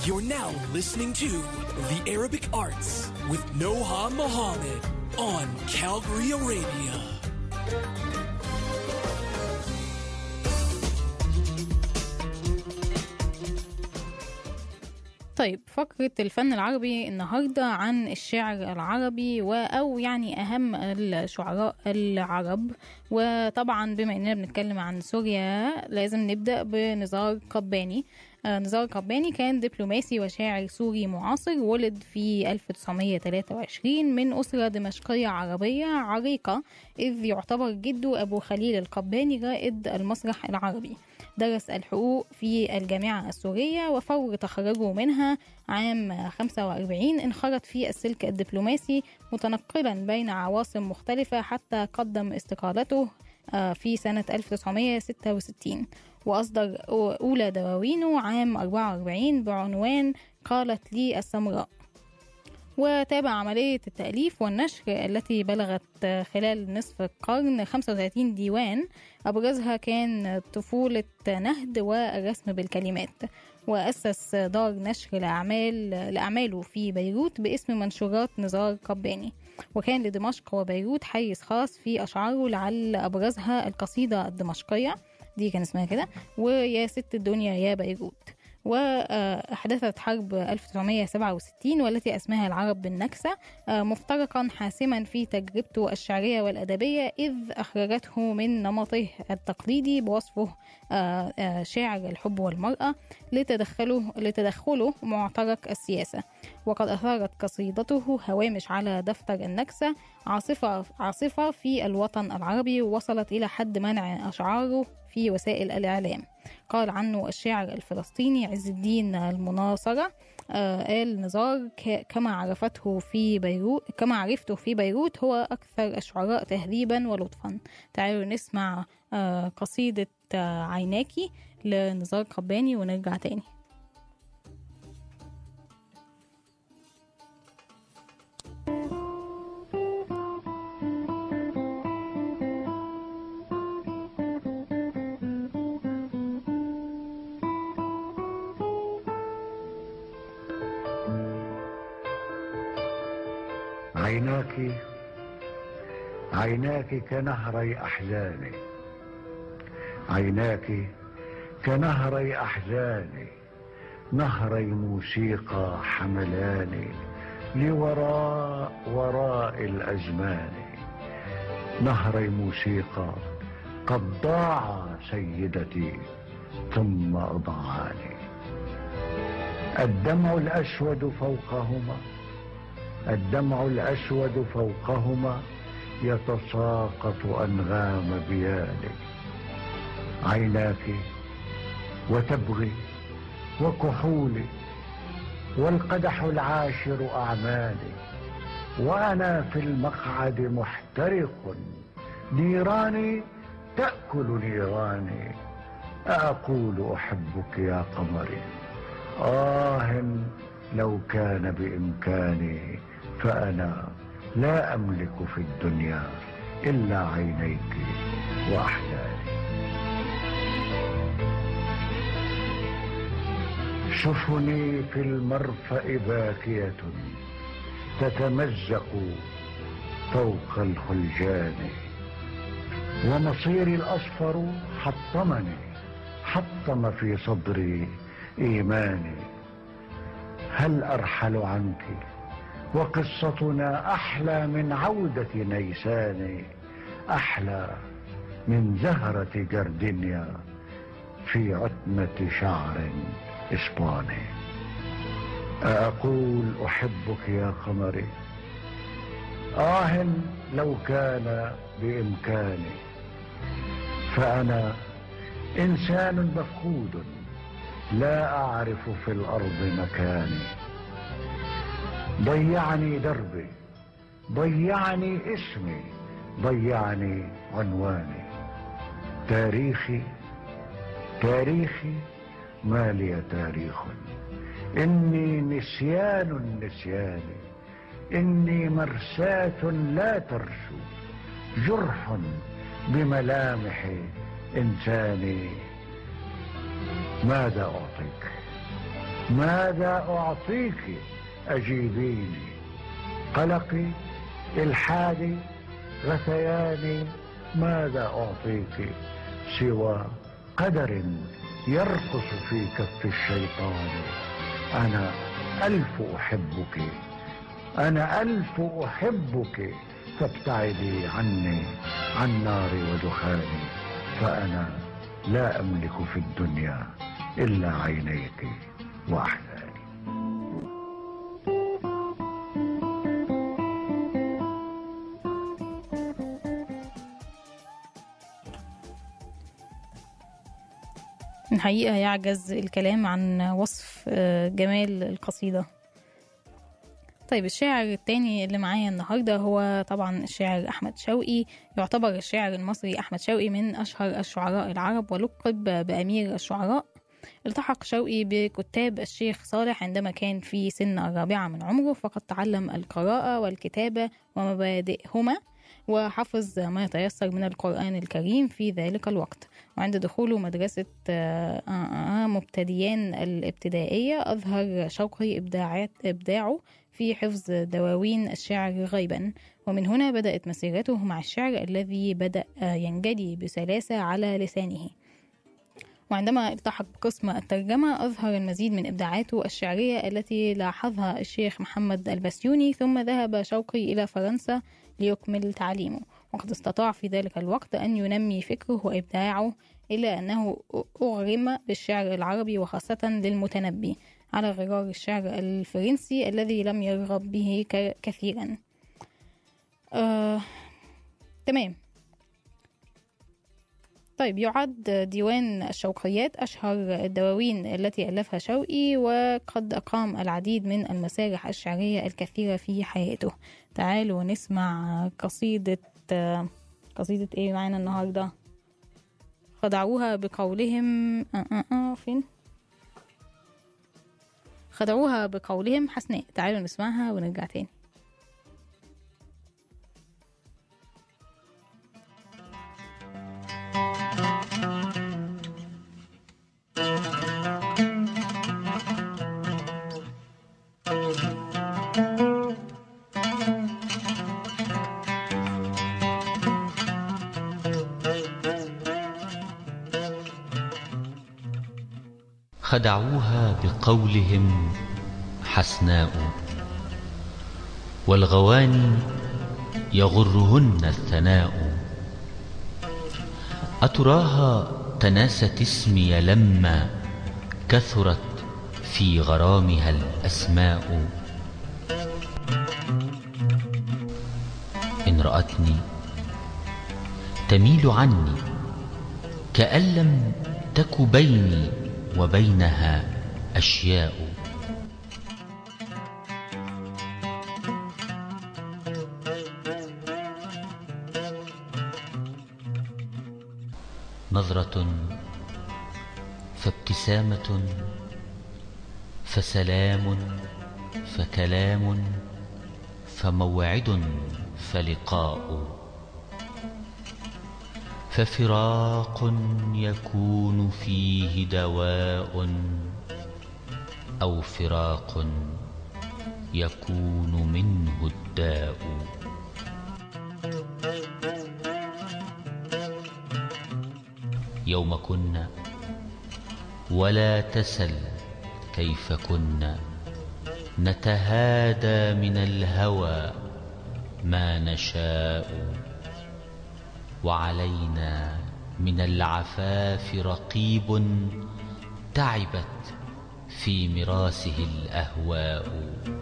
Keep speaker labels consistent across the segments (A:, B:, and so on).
A: You're now listening to The Arabic Arts with Noha Mohammed on Calgary Arabia.
B: طيب فقرة الفن العربي النهاردة عن الشعر العربي و أو يعني أهم الشعراء العرب وطبعا بما إننا بنتكلم عن سوريا لازم نبدأ بنزار قباني آه، نزار قباني كان دبلوماسي وشاعر سوري معاصر ولد في 1923 من أسرة دمشقية عربية عريقة إذ يعتبر جده أبو خليل القباني رائد المسرح العربي درس الحقوق في الجامعة السورية وفور تخرجه منها عام 45 انخرط في السلك الدبلوماسي متنقلا بين عواصم مختلفة حتى قدم استقالته آه، في سنة 1966 وأصدر أولى دواوينه عام 44 بعنوان قالت لي السمراء وتابع عملية التأليف والنشر التي بلغت خلال نصف القرن 35 ديوان أبرزها كان طفولة نهد والرسم بالكلمات وأسس دار نشر لأعمال لأعماله في بيروت باسم منشورات نزار قباني وكان لدمشق وبيروت حيز خاص في أشعاره لعل أبرزها القصيدة الدمشقية دي كان اسمها كده ويا ست الدنيا يا بيروت وأحدثت حرب 1967 والتي أسماها العرب بالنكسة آه، مفترقا حاسما في تجربته الشعرية والأدبية إذ أخرجته من نمطه التقليدي بوصفه آه، آه، شاعر الحب والمرأة لتدخله لتدخله معترك السياسة وقد أثارت قصيدته هوامش على دفتر النكسة عاصفة عاصفة في الوطن العربي وصلت إلى حد منع أشعاره في وسائل الإعلام قال عنه الشاعر الفلسطيني عز الدين المناصرة آه قال نزار ك- كما عرفته في بيروت كما عرفته في بيروت هو أكثر الشعراء تهذيبا ولطفا تعالوا نسمع آه قصيدة آه عيناكي لنزار قباني ونرجع تاني
C: عيناك عيناك كنهري أحزاني عيناك كنهري أحزاني نهري موسيقى حملاني لوراء وراء الأزمان نهري موسيقى قد ضاع سيدتي ثم أضاعاني الدمع الأسود فوقهما الدمع الأسود فوقهما يتساقط أنغام بياني عيناك وتبغي وكحولي والقدح العاشر أعمالي وأنا في المقعد محترق نيراني تأكل نيراني أقول أحبك يا قمري آه لو كان بإمكاني فأنا لا أملك في الدنيا إلا عينيك وأحلامي شفني في المرفأ باكية تتمزق فوق الخلجان ومصيري الأصفر حطمني حطم في صدري إيماني هل أرحل عنك وقصتنا أحلى من عودة نيسان أحلى من زهرة جردنيا في عتمة شعر إسباني أقول أحبك يا قمري آه لو كان بإمكاني فأنا إنسان مفقود لا أعرف في الأرض مكاني ضيعني دربي ضيعني اسمي ضيعني عنواني تاريخي تاريخي ما لي تاريخ إني نسيان النسيان إني مرساة لا ترسو جرح بملامح إنساني ماذا أعطيك ماذا أعطيك أجيبيني قلقي إلحادي غثياني ماذا أعطيك سوى قدر يرقص في كف الشيطان أنا ألف أحبك أنا ألف أحبك فابتعدي عني عن ناري ودخاني فأنا لا أملك في الدنيا إلا عينيك وأحزاني
B: الحقيقة يعجز الكلام عن وصف آه، جمال القصيدة طيب الشاعر التاني اللي معايا النهاردة هو طبعا الشاعر أحمد شوقي يعتبر الشاعر المصري أحمد شوقي من أشهر الشعراء العرب ولقب بأمير الشعراء التحق شوقي بكتاب الشيخ صالح عندما كان في سن الرابعة من عمره فقد تعلم القراءة والكتابة ومبادئهما وحفظ ما يتيسر من القرآن الكريم في ذلك الوقت وعند دخوله مدرسة آه، آه، آه، مبتديان الابتدائية أظهر شوقي إبداعات إبداعه في حفظ دواوين الشعر غيبا ومن هنا بدأت مسيرته مع الشعر الذي بدأ آه، ينجلي بسلاسة على لسانه وعندما التحق بقسم الترجمة أظهر المزيد من إبداعاته الشعرية التي لاحظها الشيخ محمد البسيوني ثم ذهب شوقي إلى فرنسا ليكمل تعليمه وقد استطاع في ذلك الوقت أن ينمي فكره وإبداعه إلى أنه أغرم بالشعر العربي وخاصة للمتنبي على غرار الشعر الفرنسي الذي لم يرغب به ك- كثيرا آه، تمام طيب يعد ديوان الشوقيات أشهر الدواوين التي ألفها شوقي وقد أقام العديد من المسارح الشعرية الكثيرة في حياته تعالوا نسمع قصيدة قصيدة إيه معانا النهاردة خدعوها بقولهم آه آه آه فين خدعوها بقولهم حسناء تعالوا نسمعها ونرجع تاني
D: خدعوها بقولهم حسناء والغواني يغرهن الثناء أتراها تناست اسمي لما كثرت في غرامها الأسماء إن رأتني تميل عني كأن لم تك بيني وبينها أشياء نظرة فابتسامة فسلام فكلام فموعد فلقاء ففراق يكون فيه دواء أو فراق يكون منه الداء يوم كنا ولا تسل كيف كنا نتهادى من الهوى ما نشاء وعلينا من العفاف رقيب تعبت في مراسه الأهواء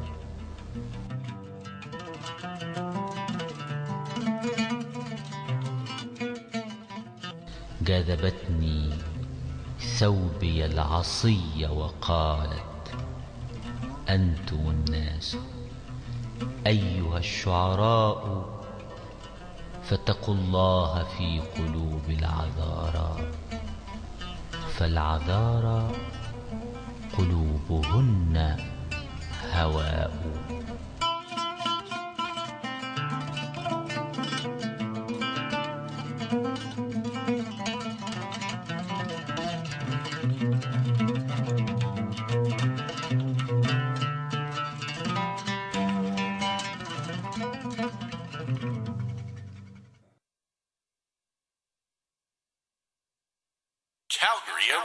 D: جاذبتني ثوبي العصي وقالت أنتم الناس أيها الشعراء فاتقوا الله في قلوب العذارى فالعذارى قلوبهن هواء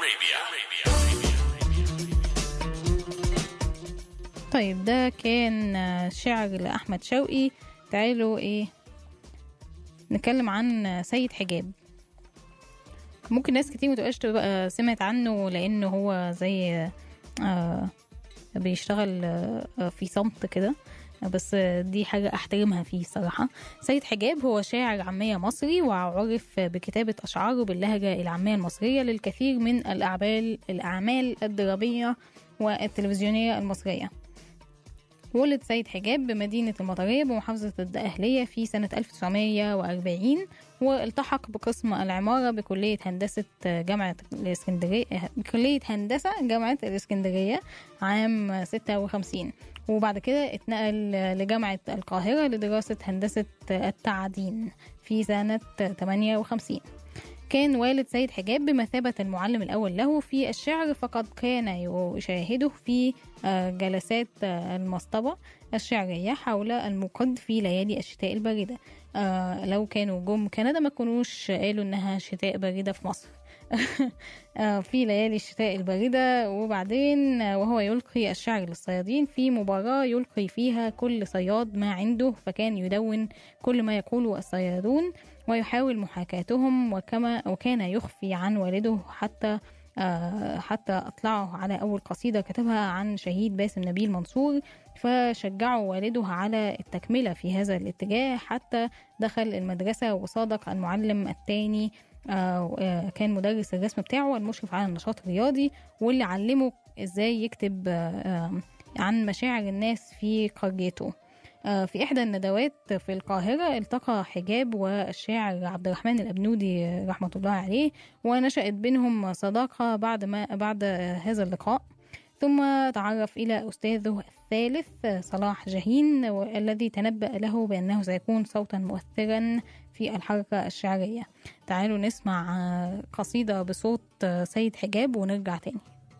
B: طيب ده كان آه، شعر لأحمد شوقي تعالوا ايه نتكلم عن آه، سيد حجاب ممكن ناس كتير متبقاش تبقى سمعت عنه لأنه هو زي آه بيشتغل آه آه، في صمت كده بس آه، دي حاجة أحترمها فيه الصراحة سيد حجاب هو شاعر عامية مصري وعرف بكتابة أشعاره باللهجة العامية المصرية للكثير من الأعمال الأعمال الدرامية والتلفزيونية المصرية ولد سيد حجاب بمدينة المطرية بمحافظة الدقهلية في سنة 1940 والتحق بقسم العمارة بكلية هندسة جامعة الإسكندرية بكلية هندسة جامعة الإسكندرية عام 56 وبعد كده اتنقل لجامعة القاهرة لدراسة هندسة التعدين في سنة 58 كان والد سيد حجاب بمثابة المعلم الأول له في الشعر فقد كان يشاهده في آه، جلسات آه، المصطبة الشعرية حول المقد في ليالي الشتاء الباردة آه، لو كانوا جم كندا ما كانوش قالوا إنها شتاء باردة في مصر آه، في ليالي الشتاء الباردة وبعدين آه، وهو يلقي الشعر للصيادين في مباراة يلقي فيها كل صياد ما عنده فكان يدون كل ما يقوله الصيادون ويحاول محاكاتهم وكما وكان يخفي عن والده حتى آه، حتى أطلعه على أول قصيدة كتبها عن شهيد باسم نبيل منصور فشجعه والده على التكملة في هذا الاتجاه حتى دخل المدرسة وصادق المعلم الثاني آه، آه، كان مدرس الرسم بتاعه المشرف على النشاط الرياضي واللي علمه ازاي يكتب آه، آه، عن مشاعر الناس في قريته آه، في إحدى الندوات في القاهرة التقى حجاب والشاعر عبد الرحمن الأبنودي آه، رحمة الله عليه ونشأت بينهم صداقة بعد ما بعد آه، هذا اللقاء ثم تعرف إلى أستاذه الثالث آه، صلاح جاهين والذي تنبأ له بأنه سيكون صوتا مؤثرا في الحركة الشعرية تعالوا نسمع آه، قصيدة بصوت آه، سيد حجاب ونرجع تاني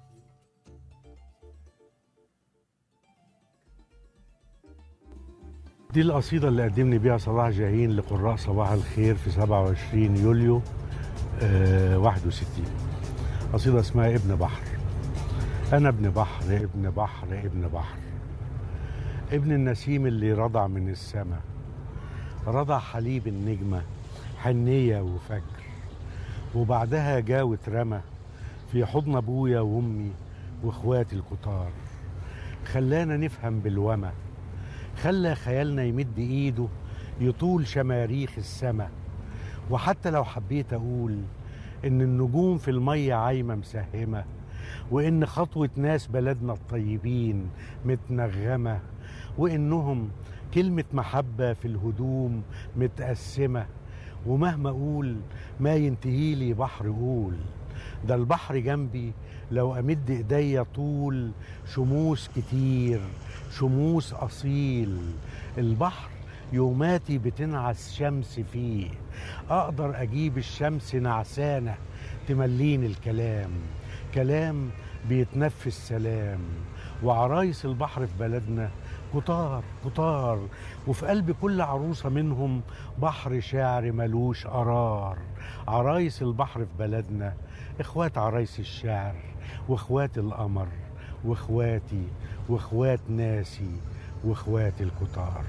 E: دي القصيدة اللي قدمني بيها صلاح جاهين لقراء صباح الخير في 27 يوليو آه 61 قصيدة اسمها ابن بحر أنا ابن بحر ابن بحر ابن بحر ابن النسيم اللي رضع من السماء رضع حليب النجمة حنية وفجر وبعدها جا واترمى في حضن أبويا وأمي وإخواتي الكتار خلانا نفهم بالومى خلى خيالنا يمد ايده يطول شماريخ السما وحتى لو حبيت اقول ان النجوم في المية عايمة مسهمة وان خطوة ناس بلدنا الطيبين متنغمة وانهم كلمة محبة في الهدوم متقسمة ومهما اقول ما ينتهي لي بحر قول ده البحر جنبي لو امد ايديا طول شموس كتير شموس اصيل البحر يوماتي بتنعس شمس فيه اقدر اجيب الشمس نعسانه تمليني الكلام كلام بيتنفس سلام وعرايس البحر في بلدنا كتار كتار وفي قلب كل عروسة منهم بحر شعر ملوش قرار عرايس البحر في بلدنا اخوات عرايس الشعر واخوات القمر واخواتي واخوات ناسي واخوات الكتار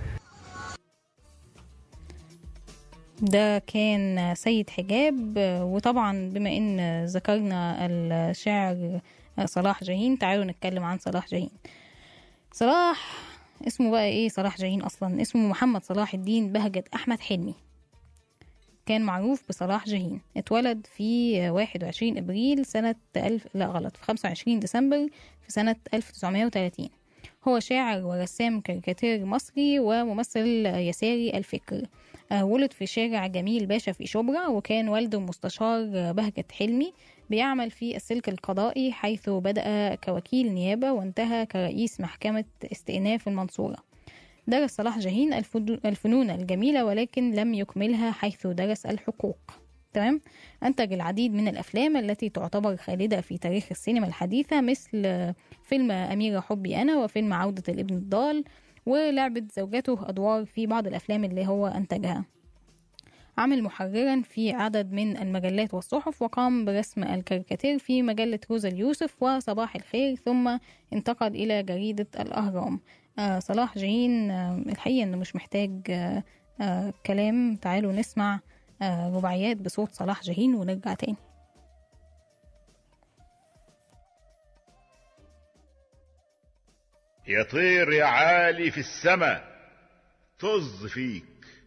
B: ده كان سيد حجاب وطبعا بما ان ذكرنا الشاعر صلاح جاهين تعالوا نتكلم عن صلاح جاهين صلاح اسمه بقى ايه صلاح جاهين اصلا اسمه محمد صلاح الدين بهجت احمد حلمي كان معروف بصلاح جاهين اتولد في 21 ابريل سنة ألف لا غلط في 25 ديسمبر في سنة 1930 هو شاعر ورسام كاريكاتير مصري وممثل يساري الفكر آه، ولد في شارع جميل باشا في شبرا وكان والده مستشار بهجة حلمي بيعمل في السلك القضائي حيث بدأ كوكيل نيابة وانتهى كرئيس محكمة استئناف المنصورة درس صلاح جاهين الفدو- الفنون الجميلة ولكن لم يكملها حيث درس الحقوق تمام أنتج العديد من الأفلام التي تعتبر خالدة في تاريخ السينما الحديثة مثل فيلم أميرة حبي أنا وفيلم عودة الابن الضال ولعبت زوجته أدوار في بعض الأفلام اللي هو أنتجها عمل محررا في عدد من المجلات والصحف وقام برسم الكاريكاتير في مجلة روزا اليوسف وصباح الخير ثم انتقل إلى جريدة الأهرام آه صلاح جاهين آه الحقيقة إنه مش محتاج آه آه كلام تعالوا نسمع آه رباعيات بصوت صلاح جاهين ونرجع تاني
F: يا طير يا عالي في السما طز فيك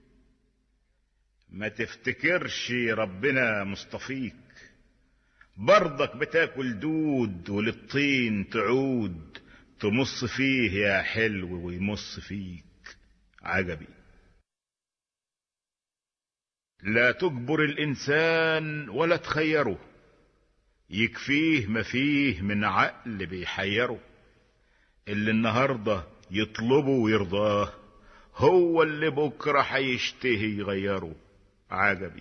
F: ما تفتكرش ربنا مصطفيك برضك بتاكل دود وللطين تعود تمص فيه يا حلو ويمص فيك عجبي لا تجبر الإنسان ولا تخيره يكفيه ما فيه من عقل بيحيره اللي النهاردة يطلبه ويرضاه هو اللي بكرة هيشتهي يغيره عجبي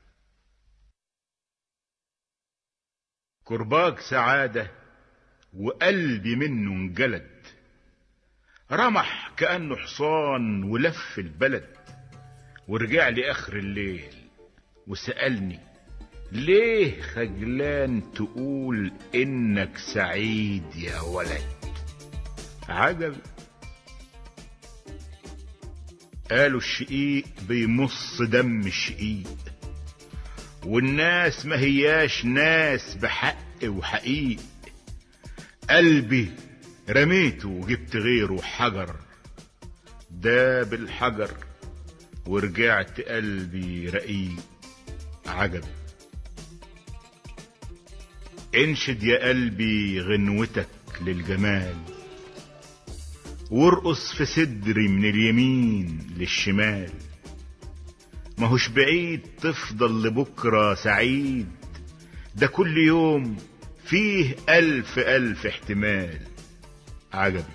F: كرباج سعادة وقلبي منه انجلد رمح كأنه حصان ولف البلد ورجع لي آخر الليل وسألني ليه خجلان تقول إنك سعيد يا ولد عجب قالوا الشقيق بيمص دم الشقيق والناس ما هياش ناس بحق وحقيق قلبي رميته وجبت غيره حجر داب الحجر ورجعت قلبي رقيق عجب انشد يا قلبي غنوتك للجمال وارقص في صدري من اليمين للشمال ماهوش بعيد تفضل لبكرة سعيد ده كل يوم فيه ألف ألف احتمال عجبي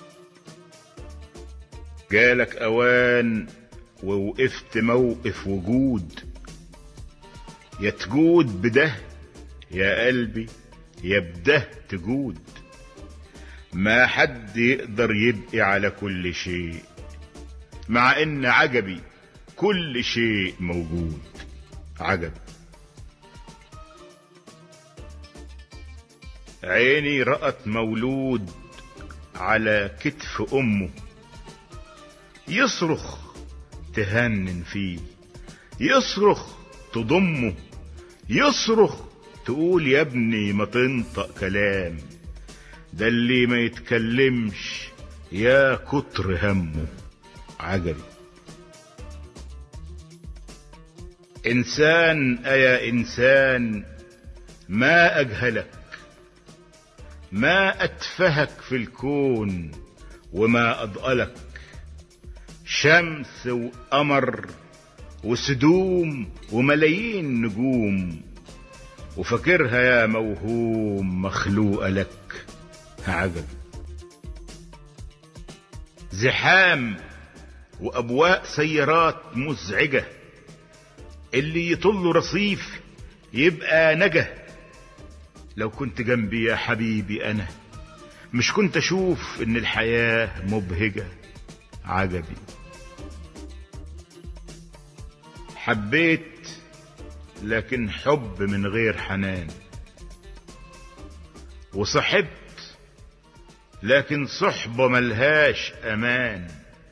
F: جالك أوان ووقفت موقف وجود يا تجود بده يا قلبي يا بده تجود ما حد يقدر يبقي على كل شيء مع ان عجبي كل شيء موجود عجب عيني رأت مولود على كتف امه يصرخ تهنن فيه يصرخ تضمه يصرخ تقول يا ابني ما تنطق كلام ده اللي ما يتكلمش يا كتر همه عجبي انسان ايا انسان ما اجهلك ما اتفهك في الكون وما اضألك شمس وقمر وسدوم وملايين نجوم وفاكرها يا موهوم مخلوقة لك عجب زحام وأبواق سيارات مزعجة اللي يطل رصيف يبقى نجا لو كنت جنبي يا حبيبي أنا مش كنت أشوف إن الحياة مبهجة عجبي حبيت لكن حب من غير حنان وصحبت لكن صحبة ملهاش امان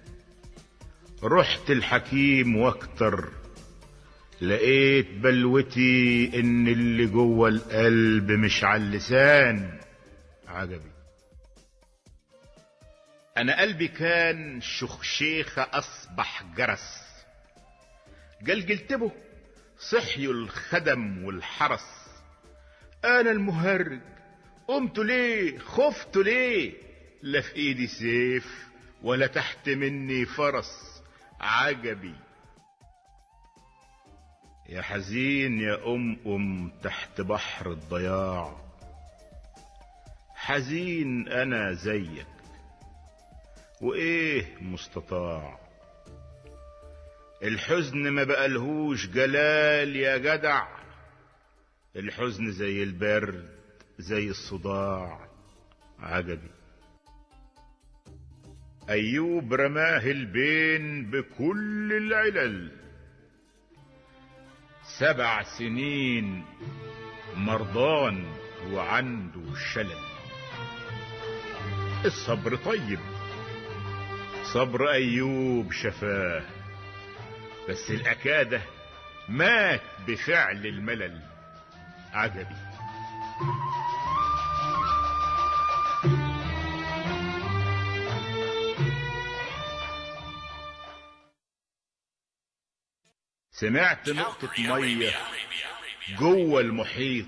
F: رحت الحكيم واكتر لقيت بلوتي ان اللي جوه القلب مش على اللسان عجبي انا قلبي كان شخشيخة اصبح جرس جلجلت به صحيوا الخدم والحرس انا المهرج قمت ليه خفت ليه لا في ايدي سيف ولا تحت مني فرس عجبي يا حزين يا ام ام تحت بحر الضياع حزين انا زيك وايه مستطاع الحزن ما بقالهوش جلال يا جدع الحزن زي البرد زي الصداع عجبي ايوب رماه البين بكل العلل سبع سنين مرضان وعنده شلل الصبر طيب صبر أيوب شفاه بس الأكادة مات بفعل الملل عجبي سمعت نقطة مية جوه المحيط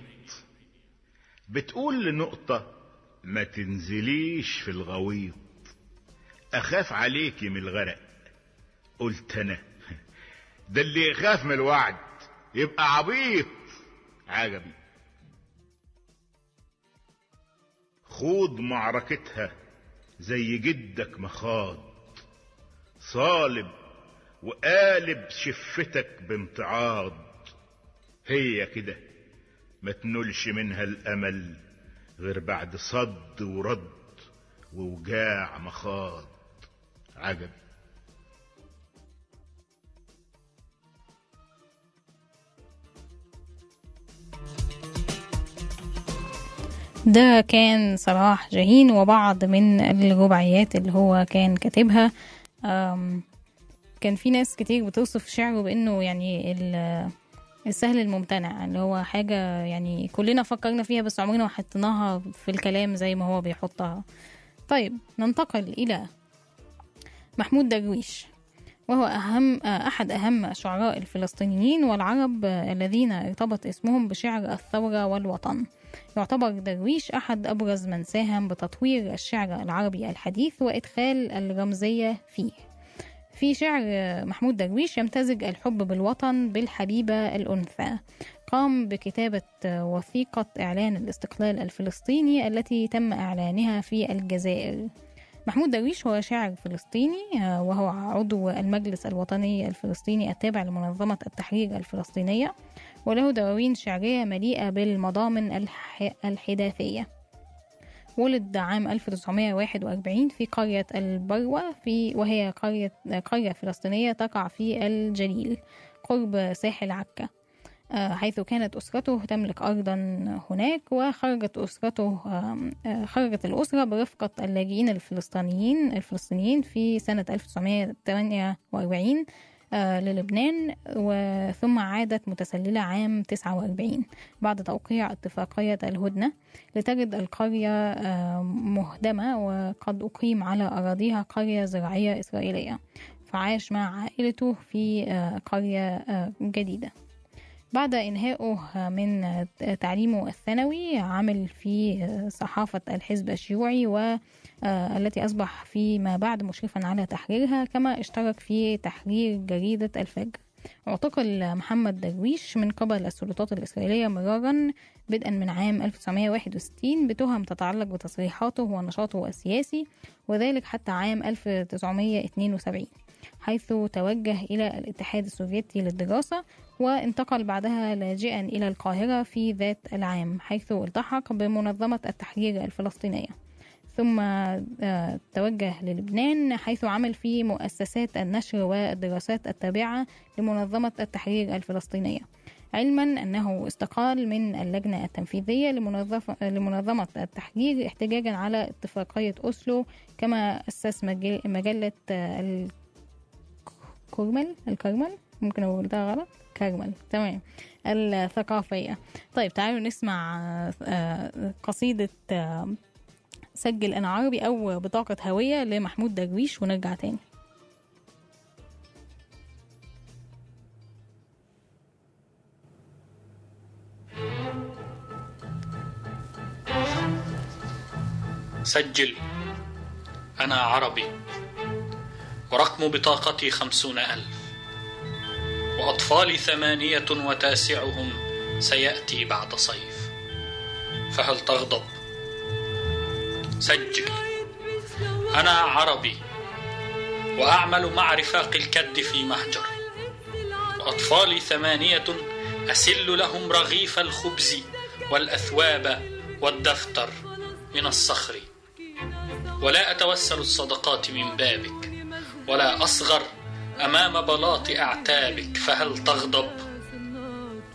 F: بتقول لنقطة ما تنزليش في الغويط أخاف عليكي من الغرق قلت أنا ده اللي يخاف من الوعد يبقى عبيط عجبي خوض معركتها زي جدك مخاض صالب وقالب شفتك بامتعاض هي كده ما تنولش منها الامل غير بعد صد ورد ووجاع مخاض عجب
B: ده كان صلاح جاهين وبعض من الرباعيات اللي هو كان كاتبها أم، كان في ناس كتير بتوصف شعره بانه يعني ال- السهل الممتنع اللي هو حاجة يعني كلنا فكرنا فيها بس عمرنا ما حطيناها في الكلام زي ما هو بيحطها طيب ننتقل إلى محمود درويش وهو أهم أحد أهم الشعراء الفلسطينيين والعرب الذين ارتبط اسمهم بشعر الثورة والوطن يعتبر درويش أحد أبرز من ساهم بتطوير الشعر العربي الحديث وإدخال الرمزية فيه في شعر محمود درويش يمتزج الحب بالوطن بالحبيبة الأنثى قام بكتابة وثيقة إعلان الاستقلال الفلسطيني التي تم إعلانها في الجزائر محمود درويش هو شاعر فلسطيني آه، وهو عضو المجلس الوطني الفلسطيني التابع لمنظمة التحرير الفلسطينية وله دواوين شعرية مليئة بالمضامن الح... الحداثية ولد عام 1941 في قرية البروة في وهي قرية قرية فلسطينية تقع في الجليل قرب ساحل عكا آه، حيث كانت أسرته تملك أرضا هناك وخرجت أسرته آم، آه، خرجت الأسرة برفقة اللاجئين الفلسطينيين الفلسطينيين في سنة 1948 آه، للبنان وثم عادت متسللة عام 49 بعد توقيع اتفاقية الهدنة لتجد القرية آه، مهدمة وقد أقيم على أراضيها قرية زراعية إسرائيلية فعاش مع عائلته في آه، قرية آه، جديدة بعد إنهائه من تعليمه الثانوي عمل في صحافة الحزب الشيوعي والتي أصبح فيما بعد مشرفا على تحريرها كما اشترك في تحرير جريدة الفجر اعتقل محمد درويش من قبل السلطات الإسرائيلية مرارا بدءا من عام 1961 بتهم تتعلق بتصريحاته ونشاطه السياسي وذلك حتى عام 1972 حيث توجه إلى الاتحاد السوفيتي للدراسة وانتقل بعدها لاجئا إلى القاهرة في ذات العام حيث التحق بمنظمة التحرير الفلسطينية ثم آه، توجه للبنان حيث عمل في مؤسسات النشر والدراسات التابعة لمنظمة التحرير الفلسطينية علما أنه استقال من اللجنة التنفيذية لمنظف- لمنظمة التحرير احتجاجا على اتفاقية أوسلو كما أسس مجل- مجلة آه، الكرمل الكرمل ممكن أقول ده غلط كرمل تمام الثقافية طيب تعالوا نسمع آه، آه، قصيدة آه، سجل أنا عربي أو بطاقة هوية لمحمود درويش ونرجع تاني
G: سجل أنا عربي ورقم بطاقتي خمسون ألف وأطفالي ثمانية وتاسعهم سيأتي بعد صيف فهل تغضب؟ سجل أنا عربي وأعمل مع رفاق الكد في مهجر وأطفالي ثمانية أسل لهم رغيف الخبز والأثواب والدفتر من الصخر ولا أتوسل الصدقات من بابك ولا أصغر أمام بلاط أعتابك فهل تغضب؟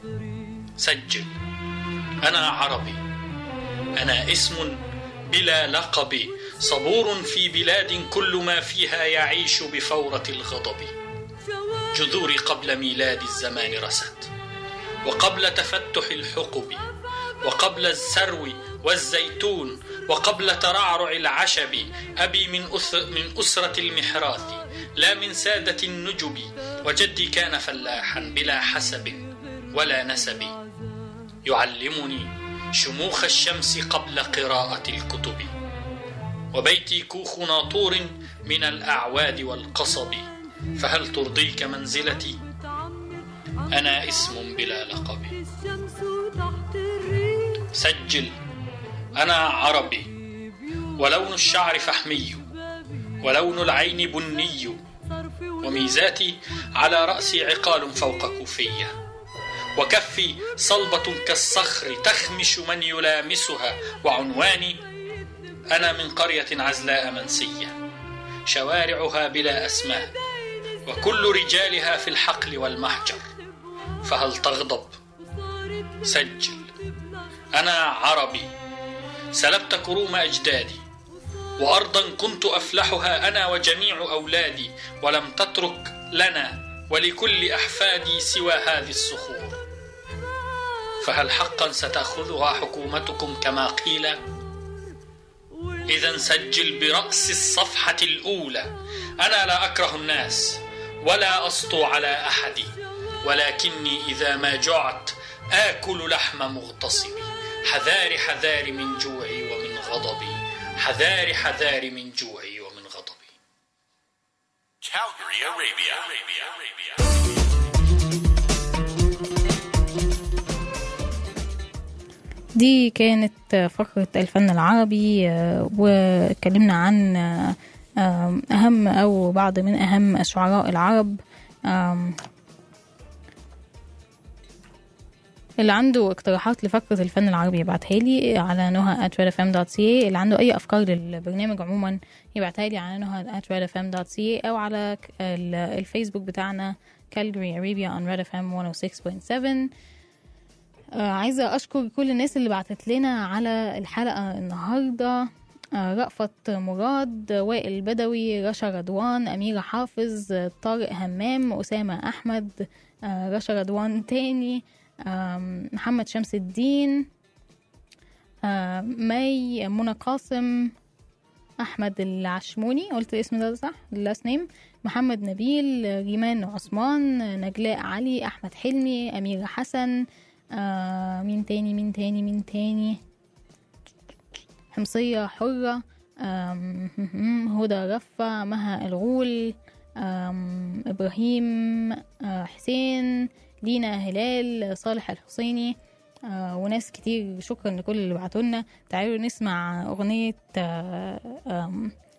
G: سجل أنا عربي أنا اسم بلا لقب صبور في بلاد كل ما فيها يعيش بفورة الغضب جذوري قبل ميلاد الزمان رست وقبل تفتح الحقب وقبل السرو والزيتون وقبل ترعرع العشب أبي من, أث... من أسرة المحراث لا من سادة النجب وجدي كان فلاحا بلا حسب ولا نسب يعلمني شموخ الشمس قبل قراءة الكتب وبيتي كوخ ناطور من الأعواد والقصب فهل ترضيك منزلتي أنا اسم بلا لقب سجل أنا عربي ولون الشعر فحمي ولون العين بني وميزاتي على رأسي عقال فوق كوفية وكفي صلبة كالصخر تخمش من يلامسها وعنواني أنا من قرية عزلاء منسية شوارعها بلا أسماء وكل رجالها في الحقل والمحجر فهل تغضب سجل أنا عربي سلبت كروم أجدادي وأرضا كنت أفلحها أنا وجميع أولادي ولم تترك لنا ولكل أحفادي سوى هذه الصخور فهل حقا ستأخذها حكومتكم كما قيل إذا سجل برأس الصفحة الأولى أنا لا أكره الناس ولا أسطو على أحد ولكني إذا ما جعت آكل لحم مغتصبي حذاري حذاري من جوعي ومن غضبي حذاري حذاري من جوعي ومن غضبي
H: Calgary, Arabia.
B: دي كانت فقرة الفن العربي آه، واتكلمنا عن آه، آم، أهم أو بعض من أهم الشعراء العرب آم، اللي عنده اقتراحات لفقرة الفن العربي يبعتها لي على نهى at redfm.ca اللي عنده أي أفكار للبرنامج عموما يبعتها لي على نهى at redfm.ca أو على ك- ال- الفيسبوك بتاعنا Calgary Arabia on Red FM 106.7 آه، عايزة أشكر كل الناس اللي بعتت لنا على الحلقة النهاردة آه، رأفت مراد وائل بدوي رشا رضوان أميرة حافظ آه، طارق همام أسامة أحمد آه، رشا رضوان تاني آم، محمد شمس الدين آه، مي منى قاسم أحمد العشموني قلت الاسم ده صح اللاست نيم محمد نبيل ريمان عثمان نجلاء علي أحمد حلمي أميرة حسن آه مين تاني مين تاني مين تاني حمصية حرة آم، هدى رفة مها الغول آم، إبراهيم آه، حسين لينا هلال صالح الحسيني آه، وناس كتير شكرا لكل اللي بعتولنا تعالوا نسمع أغنية آه، آم،